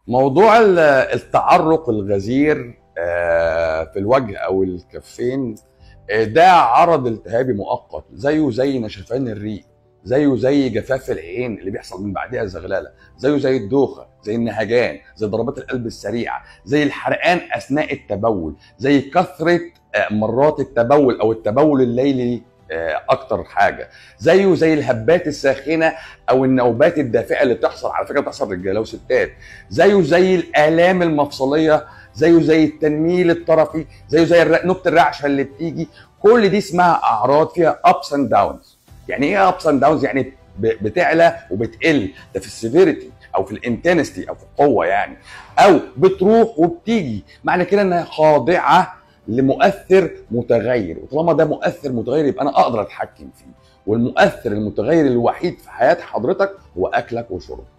موضوع ال- التعرق الغزير آه، في الوجه او الكفين آه، ده عرض التهابي مؤقت زيه زي نشفان الريق زيه زي جفاف العين اللي بيحصل من بعدها زغلله زيه زي الدوخه زي النهجان زي ضربات القلب السريعه زي الحرقان اثناء التبول زي كثره آه، مرات التبول او التبول الليلي آه، اكتر حاجه زيه زي الهبات الساخنه او النوبات الدافئه اللي بتحصل على فكره بتحصل رجاله وستات زيه زي الالام المفصليه زيه زي التنميل الطرفي زيه زي الر- نقطه الرعشه اللي بتيجي كل دي اسمها اعراض فيها ابس اند داونز يعني ايه ابس اند داونز يعني ب- بتعلى وبتقل ده في السيفيريتي او في الانتنستي او في القوه يعني او بتروح وبتيجي معنى كده انها خاضعه لمؤثر متغير وطالما ده مؤثر متغير يبقى انا اقدر اتحكم فيه والمؤثر المتغير الوحيد في حياه حضرتك هو اكلك وشربك